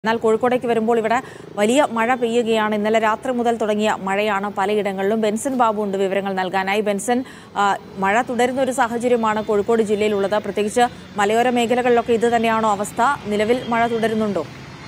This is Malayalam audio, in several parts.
എന്നാൽ കോഴിക്കോടേക്ക് വരുമ്പോൾ ഇവിടെ വലിയ മഴ പെയ്യുകയാണ് ഇന്നലെ രാത്രി മുതൽ തുടങ്ങിയ മഴയാണ് പലയിടങ്ങളിലും ബെൻസൺ ബാബു ഉണ്ട് വിവരങ്ങൾ നൽകാനായി ബെൻസൺ ആ, മഴ തുടരുന്ന ഒരു സാഹചര്യമാണ് കോഴിക്കോട് ജില്ലയിലുള്ളത് പ്രത്യേകിച്ച് മലയോര മേഖലകളിലൊക്കെ ഇത് തന്നെയാണോ അവസ്ഥ നിലവിൽ മഴ തുടരുന്നുണ്ടോ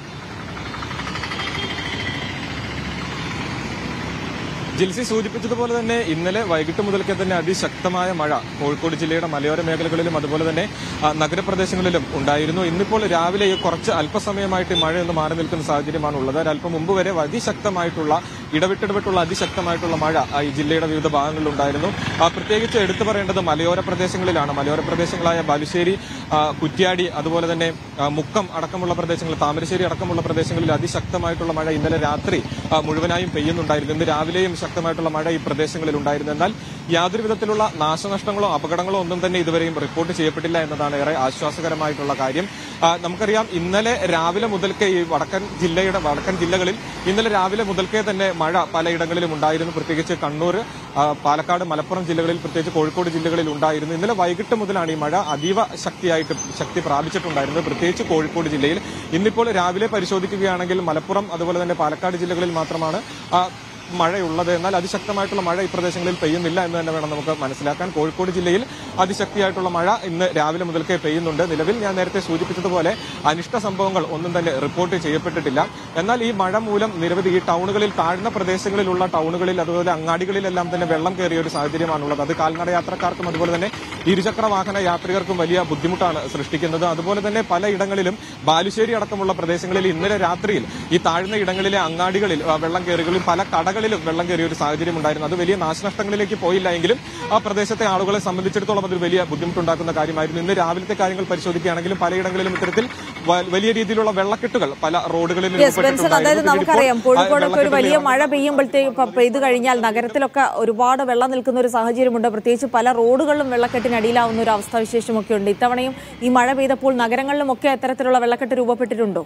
ജിൽസി സൂചിപ്പിച്ചതുപോലെ തന്നെ ഇന്നലെ വൈകിട്ട് മുതൽക്കേ തന്നെ അതിശക്തമായ മഴ കോഴിക്കോട് ജില്ലയുടെ മലയോര മേഖലകളിലും അതുപോലെ തന്നെ ആ, നഗരപ്രദേശങ്ങളിലും ഉണ്ടായിരുന്നു ഇന്നിപ്പോൾ രാവിലെ ഈ കുറച്ച് അല്പസമയമായിട്ട് മഴയൊന്ന് മാറി നിൽക്കുന്ന സാഹചര്യമാണ് ഉള്ളത് ഒരല്പം മുമ്പ് വരെ അതിശക്തമായിട്ടുള്ള ഇടവിട്ടിടവിട്ടുള്ള അതിശക്തമായിട്ടുള്ള മഴ ആ, ഈ ജില്ലയുടെ വിവിധ ഭാഗങ്ങളിൽ ഉണ്ടായിരുന്നു ആ, പ്രത്യേകിച്ച് എടുത്തു പറയേണ്ടത് മലയോര പ്രദേശങ്ങളിലാണ് മലയോര പ്രദേശങ്ങളായ ബാലുശ്ശേരി ആ, കുറ്റ്യാടി അതുപോലെ തന്നെ ആ, മുക്കം അടക്കമുള്ള പ്രദേശങ്ങൾ താമരശ്ശേരി അടക്കമുള്ള പ്രദേശങ്ങളിൽ അതിശക്തമായിട്ടുള്ള മഴ ഇന്നലെ രാത്രി ആ, മുഴുവനായും പെയ്യുന്നുണ്ടായിരുന്നു ഇന്ന് രാവിലെയും ശക്തമായിട്ടുള്ള മഴ ഈ പ്രദേശങ്ങളിൽ ഉണ്ടായിരുന്നു എന്നാൽ യാതൊരു വിധത്തിലുള്ള നാശനഷ്ടങ്ങളോ അപകടങ്ങളോ ഒന്നും തന്നെ ഇതുവരെയും റിപ്പോർട്ട് ചെയ്യപ്പെട്ടില്ല എന്നതാണ് ഏറെ ആശ്വാസകരമായിട്ടുള്ള കാര്യം ആ, നമുക്കറിയാം ഇന്നലെ രാവിലെ മുതൽക്കേ ഈ വടക്കൻ ജില്ലയുടെ വടക്കൻ ജില്ലകളിൽ ഇന്നലെ രാവിലെ മുതൽക്കേ തന്നെ മഴ പലയിടങ്ങളിലും ഉണ്ടായിരുന്നു പ്രത്യേകിച്ച് കണ്ണൂർ ആ, പാലക്കാട് മലപ്പുറം ജില്ലകളിൽ പ്രത്യേകിച്ച് കോഴിക്കോട് ജില്ലകളിൽ ഉണ്ടായിരുന്നു ഇന്നലെ വൈകിട്ട് മുതലാണ് ഈ മഴ അതീവ ശക്തിയായിട്ട് ശക്തി പ്രാപിച്ചിട്ടുണ്ടായിരുന്നത് പ്രത്യേകിച്ച് കോഴിക്കോട് ജില്ലയിൽ ഇന്നിപ്പോൾ രാവിലെ പരിശോധിക്കുകയാണെങ്കിൽ മലപ്പുറം അതുപോലെ തന്നെ പാലക്കാട് ജില്ലകളിൽ മാത്രമാണ് ആ, മഴയുള്ളത് എന്നാൽ അതിശക്തമായിട്ടുള്ള മഴ ഈ പ്രദേശങ്ങളിൽ പെയ്യുന്നില്ല എന്ന് തന്നെ വേണം നമുക്ക് മനസ്സിലാക്കാൻ കോഴിക്കോട് ജില്ലയിൽ അതിശക്തിയായിട്ടുള്ള മഴ ഇന്ന് രാവിലെ മുതൽക്കേ പെയ്യുന്നുണ്ട് നിലവിൽ ഞാൻ നേരത്തെ സൂചിപ്പിച്ചതുപോലെ അനിഷ്ട സംഭവങ്ങൾ ഒന്നും തന്നെ റിപ്പോർട്ട് ചെയ്യപ്പെട്ടിട്ടില്ല എന്നാൽ ഈ മഴ മൂലം നിരവധി ഈ ടൗണുകളിൽ താഴ്ന്ന പ്രദേശങ്ങളിലുള്ള ടൗണുകളിൽ അതുപോലെ അങ്ങാടികളിലെല്ലാം തന്നെ വെള്ളം കയറിയ ഒരു സാഹചര്യമാണുള്ളത് അത് കാൽനട യാത്രക്കാർക്കും അതുപോലെ തന്നെ ഇരുചക്ര വാഹന യാത്രികർക്കും വലിയ ബുദ്ധിമുട്ടാണ് സൃഷ്ടിക്കുന്നത് അതുപോലെ തന്നെ പലയിടങ്ങളിലും ബാലുശ്ശേരി അടക്കമുള്ള പ്രദേശങ്ങളിൽ ഇന്നലെ രാത്രിയിൽ ഈ താഴ്ന്ന ഇടങ്ങളിലെ അങ്ങാടികളിൽ ആ, വെള്ളം കയറുകയും പല കടകളിലും വെള്ളം കയറിയ ഒരു സാഹചര്യം ഉണ്ടായിരുന്നു അത് വലിയ നാശനഷ്ടങ്ങളിലേക്ക് പോയില്ല എങ്കിലും ആ പ്രദേശത്തെ ആളുകളെ സംബന്ധിച്ചിടത്തോളം അതൊരു വലിയ ബുദ്ധിമുട്ടുണ്ടാക്കുന്ന കാര്യമായിരുന്നു ഇന്ന് രാവിലത്തെ കാര്യങ്ങൾ പരിശോധിക്കുകയാണെങ്കിലും പലയിടങ്ങളിലും ഇത്തരത്തിൽ വ- വലിയ രീതിയിലുള്ള വെള്ളക്കെട്ടുകൾ പല റോഡുകളിലും യെസ് ബെൻസൺ അതായത് രൂപപ്പെട്ടിട്ടുണ്ടായിരുന്നു. നമുക്കറിയാം പിന്നീട് ഇപ്പോൾ, ആ, കോഴിക്കോടൊക്കെ ഒരു വലിയ വെള്ളക്കെട്ടുകൾ മഴ പെയ്യുമ്പോഴത്തേക്ക് പെയ്തു കഴിഞ്ഞാൽ നഗരത്തിലൊക്കെ ഒരുപാട് വെള്ളം നിൽക്കുന്ന ഒരു സാഹചര്യമുണ്ട് പ്രത്യേകിച്ച് പല റോഡുകളിലും വെള്ളക്കെട്ടിനടിയിലാവുന്ന ഒരു അവസ്ഥാവിശേഷമൊക്കെ ഉണ്ട് ഇത്തവണയും ഈ മഴ പെയ്തപ്പോൾ നഗരങ്ങളിലുമൊക്കെ അത്തരത്തിലുള്ള വെള്ളക്കെട്ട് രൂപപ്പെട്ടിട്ടുണ്ടോ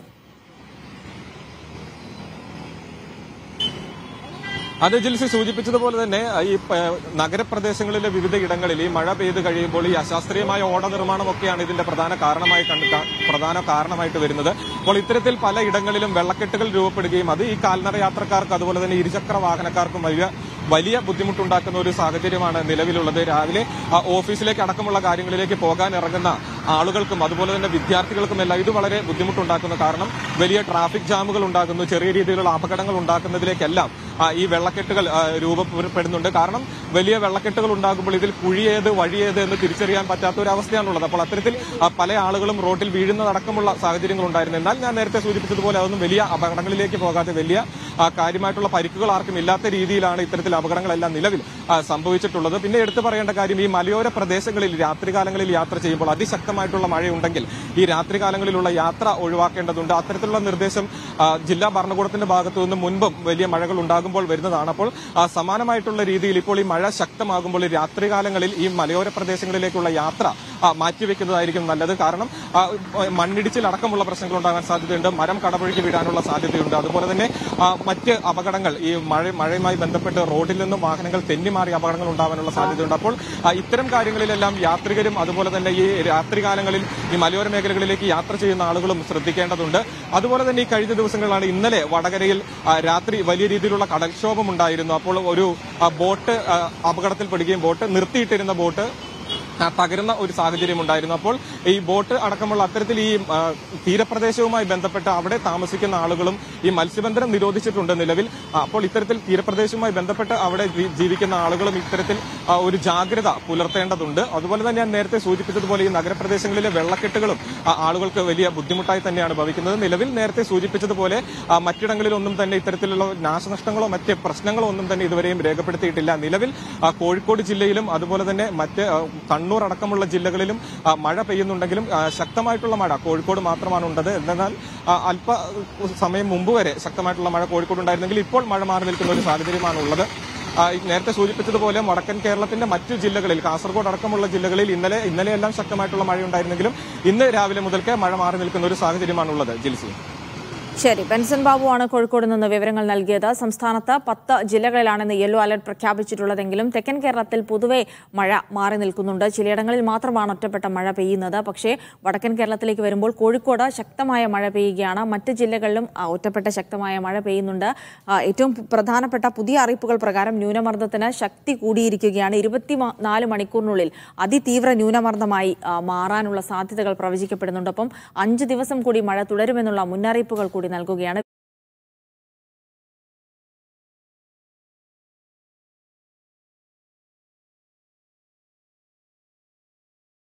അത് ജിൽസി സൂചിപ്പിച്ചതുപോലെ തന്നെ ഈ പ- നഗരപ്രദേശങ്ങളിലെ വിവിധ ഇടങ്ങളിൽ ഈ മഴ പെയ്ത് കഴിയുമ്പോൾ ഈ അശാസ്ത്രീയമായ ഓട നിർമ്മാണമൊക്കെയാണ് ഇതിന്റെ പ്രധാന കാരണമായി കണ്ട് കാ- പ്രധാന കാരണമായിട്ട് വരുന്നത് അപ്പോൾ ഇത്തരത്തിൽ പല ഇടങ്ങളിലും വെള്ളക്കെട്ടുകൾ രൂപപ്പെടുകയും അത് ഈ കാൽനട യാത്രക്കാർക്ക് അതുപോലെ തന്നെ ഇരുചക്ര വാഹനക്കാർക്കും വലിയ വലിയ ബുദ്ധിമുട്ടുണ്ടാക്കുന്ന ഒരു സാഹചര്യമാണ് നിലവിലുള്ളത് രാവിലെ ആ, ഓഫീസിലേക്ക് അടക്കമുള്ള കാര്യങ്ങളിലേക്ക് പോകാൻ ഇറങ്ങുന്ന ആളുകൾക്കും അതുപോലെ തന്നെ വിദ്യാർത്ഥികൾക്കും എല്ലാം ഇത് വളരെ ബുദ്ധിമുട്ടുണ്ടാക്കുന്നു കാരണം വലിയ ട്രാഫിക് ജാമുകൾ ഉണ്ടാകുന്നു ചെറിയ രീതിയിലുള്ള അപകടങ്ങൾ ഉണ്ടാക്കുന്നതിലേക്കെല്ലാം ആ, ഈ വെള്ളക്കെട്ടുകൾ ആ, രൂപപ്പെടുന്നുണ്ട് കാരണം വലിയ വെള്ളക്കെട്ടുകൾ ഉണ്ടാകുമ്പോൾ ഇതിൽ കുഴിയേത് വഴിയേത് എന്ന് തിരിച്ചറിയാൻ പറ്റാത്ത ഒരു അവസ്ഥയാണുള്ളത് അപ്പോൾ അത്തരത്തിൽ ആ, പല ആളുകളും റോഡിൽ വീഴുന്നതടക്കമുള്ള സാഹചര്യങ്ങൾ ഉണ്ടായിരുന്നു എന്നാൽ ഞാൻ നേരത്തെ സൂചിപ്പിച്ചതുപോലെ അതൊന്നും വലിയ അപകടങ്ങളിലേക്ക് പോകാതെ വലിയ ആ, കാര്യമായിട്ടുള്ള പരിക്കുകൾ ആർക്കും ഇല്ലാത്ത രീതിയിലാണ് ഇത്തരത്തിൽ അപകടങ്ങളെല്ലാം നിലവിൽ ആ, സംഭവിച്ചിട്ടുള്ളത് പിന്നെ എടുത്തു പറയേണ്ട കാര്യം ഈ മലയോര പ്രദേശങ്ങളിൽ രാത്രികാലങ്ങളിൽ യാത്ര ചെയ്യുമ്പോൾ അതിശക്തമായിട്ടുള്ള മഴയുണ്ടെങ്കിൽ ഈ രാത്രികാലങ്ങളിലുള്ള യാത്ര ഒഴിവാക്കേണ്ടതുണ്ട് അത്തരത്തിലുള്ള നിർദ്ദേശം ആ, ജില്ലാ ഭരണകൂടത്തിന്റെ ഭാഗത്തു നിന്ന് മുൻപും വലിയ മഴകൾ ഉണ്ടാകുമ്പോൾ വരുന്നതാണ് അപ്പോൾ ആ, സമാനമായിട്ടുള്ള രീതിയിൽ ഇപ്പോൾ ഈ മഴ ശക്തമാകുമ്പോൾ ഈ രാത്രികാലങ്ങളിൽ ഈ മലയോര പ്രദേശങ്ങളിലേക്കുള്ള യാത്ര ആ, മാറ്റിവെക്കുന്നതായിരിക്കും നല്ലത് കാരണം ആ, മണ്ണിടിച്ചിൽ അടക്കമുള്ള പ്രശ്നങ്ങൾ ഉണ്ടാകാൻ സാധ്യതയുണ്ട് മരം കടപുഴക്കി വീഴാനുള്ള സാധ്യതയുണ്ട് അതുപോലെ തന്നെ ആ, മറ്റ് അപകടങ്ങൾ ഈ മഴ മഴയുമായി ബന്ധപ്പെട്ട് റോഡിൽ നിന്നും വാഹനങ്ങൾ തെന്നിമാറി അപകടങ്ങൾ ഉണ്ടാവാനുള്ള സാധ്യതയുണ്ട് അപ്പോൾ ആ, ഇത്തരം കാര്യങ്ങളിലെല്ലാം യാത്രികരും അതുപോലെ തന്നെ ഈ രാത്രികാലങ്ങളിൽ ഈ മലയോര മേഖലകളിലേക്ക് യാത്ര ചെയ്യുന്ന ആളുകളും ശ്രദ്ധിക്കേണ്ടതുണ്ട് അതുപോലെ തന്നെ ഈ കഴിഞ്ഞ ദിവസങ്ങളിലാണ് ഇന്നലെ വടകരയിൽ ആ, രാത്രി വലിയ രീതിയിലുള്ള കടൽക്ഷോഭം ഉണ്ടായിരുന്നു അപ്പോൾ ഒരു ആ, ബോട്ട് ആ, അപകടത്തിൽപ്പെടുകയും ബോട്ട് നിർത്തിയിട്ടിരുന്ന ബോട്ട് ആ, തകരുന്ന ഒരു സാഹചര്യം ഉണ്ടായിരുന്നു അപ്പോൾ ഈ ബോട്ട് അടക്കമുള്ള അത്തരത്തിൽ ഈ ആ, തീരപ്രദേശവുമായി ബന്ധപ്പെട്ട് അവിടെ താമസിക്കുന്ന ആളുകളും ഈ മത്സ്യബന്ധനം നിരോധിച്ചിട്ടുണ്ട് നിലവിൽ ആ, അപ്പോൾ ഇത്തരത്തിൽ തീരപ്രദേശവുമായി ബന്ധപ്പെട്ട് അവിടെ ജീ- ജീവിക്കുന്ന ആളുകളും ഇത്തരത്തിൽ ആ, ഒരു ജാഗ്രത പുലർത്തേണ്ടതുണ്ട് അതുപോലെ തന്നെ ഞാൻ നേരത്തെ സൂചിപ്പിച്ചതുപോലെ ഈ നഗരപ്രദേശങ്ങളിലെ വെള്ളക്കെട്ടുകളും ആ, ആളുകൾക്ക് വലിയ ബുദ്ധിമുട്ടായി തന്നെയാണ് ഭവിക്കുന്നത് നിലവിൽ നേരത്തെ സൂചിപ്പിച്ചതുപോലെ ആ, മറ്റിടങ്ങളിലൊന്നും തന്നെ ഇത്തരത്തിലുള്ള നാശനഷ്ടങ്ങളോ മറ്റ് പ്രശ്നങ്ങളോ ഒന്നും തന്നെ ഇതുവരെയും രേഖപ്പെടുത്തിയിട്ടില്ല നിലവിൽ ആ, കോഴിക്കോട് ജില്ലയിലും അതുപോലെ തന്നെ മറ്റ് ആ, കണ്ണൂർ അടക്കമുള്ള ജില്ലകളിലും ആ, മഴ പെയ്യുന്നുണ്ടെങ്കിലും ആ, ശക്തമായിട്ടുള്ള മഴ കോഴിക്കോട് മാത്രമാണ് ഉള്ളത് എന്നാൽ ആ, അല്പ സമയം മുമ്പ് വരെ ശക്തമായിട്ടുള്ള മഴ കോഴിക്കോട് ഉണ്ടായിരുന്നെങ്കിൽ ഇപ്പോൾ മഴ മാറി നിൽക്കുന്ന ഒരു സാഹചര്യമാണ് ഉള്ളത് ആ, ഈ നേരത്തെ സൂചിപ്പിച്ചതുപോലെ വടക്കൻ കേരളത്തിന്റെ മറ്റു ജില്ലകളിൽ കാസർഗോഡ് അടക്കമുള്ള ജില്ലകളിൽ ഇന്നലെ ഇന്നലെയെല്ലാം ശക്തമായിട്ടുള്ള മഴ ഉണ്ടായിരുന്നെങ്കിലും ഇന്ന് രാവിലെ മുതൽക്കേ മഴ മാറി നിൽക്കുന്ന ഒരു സാഹചര്യമാണുള്ളത് ജിൽസി ശരി ബെൻസൺ ബാബുവാണ് കോഴിക്കോട് നിന്ന് വിവരങ്ങൾ നൽകിയത് സംസ്ഥാനത്ത് പത്ത് ജില്ലകളിലാണ് ഇന്ന് യെല്ലോ അലർട്ട് പ്രഖ്യാപിച്ചിട്ടുള്ളതെങ്കിലും തെക്കൻ കേരളത്തിൽ പൊതുവെ മഴ മാറി നിൽക്കുന്നുണ്ട് ചിലയിടങ്ങളിൽ മാത്രമാണ് ഒറ്റപ്പെട്ട മഴ പെയ്യുന്നത് പക്ഷേ വടക്കൻ കേരളത്തിലേക്ക് വരുമ്പോൾ കോഴിക്കോട് ശക്തമായ മഴ പെയ്യുകയാണ് മറ്റ് ജില്ലകളിലും ആ, ഒറ്റപ്പെട്ട ശക്തമായ മഴ പെയ്യുന്നുണ്ട് ആ, ഏറ്റവും പ്രധാനപ്പെട്ട പുതിയ അറിയിപ്പുകൾ പ്രകാരം ന്യൂനമർദ്ദത്തിന് ശക്തി കൂടിയിരിക്കുകയാണ് ഇരുപത്തി നാല് മണിക്കൂറിനുള്ളിൽ അതിതീവ്ര ന്യൂനമർദ്ദമായി ആ, മാറാനുള്ള സാധ്യതകൾ പ്രവചിക്കപ്പെടുന്നുണ്ട് ഒപ്പം അഞ്ച് ദിവസം കൂടി മഴ തുടരുമെന്നുള്ള മുന്നറിയിപ്പുകൾ കൂടി നൽകുകയാണ്